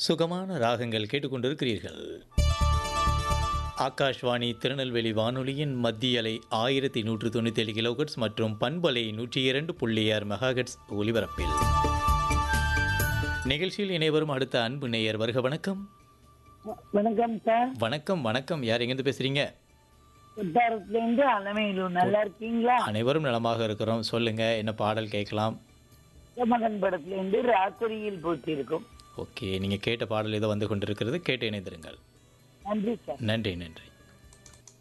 சுகமான ராகங்கள் கேட்டுக்கொண்டிருக்கிறீர்கள் ஆகாஷ்வாணி திருநெல்வேலி வானொலியின் மத்திய அலை ஆயிரத்தி நூற்று தொண்ணூற்றி ஏழு கிலோகட்ஸ் மற்றும் பண்பலை நூற்றி இரண்டு புள்ளி ஆறு மெகாஹெட்ஸ் ஒலிபரப்பில் நிகழ்ச்சியில் இணைவரும் அடுத்த அன்பு நேயர் வருக வணக்கம் வணக்கம் சார் வணக்கம் வணக்கம் யார் எங்கேருந்து பேசுறீங்க கொட்டாரத்துல இருந்து அலமையிலூர் நல்லா இருக்கீங்களா அனைவரும் நலமாக இருக்கிறோம் சொல்லுங்க என்ன பாடல் கேட்கலாம் மகன் படத்துல இருந்து ராத்திரியில் போட்டிருக்கும் ஓகே நீங்கள் கேட்ட பாடல் ஏதோ வந்து கொண்டிருக்கிறது கேட்டு இணைந்திருங்கள் நன்றி சார் நன்றி நன்றி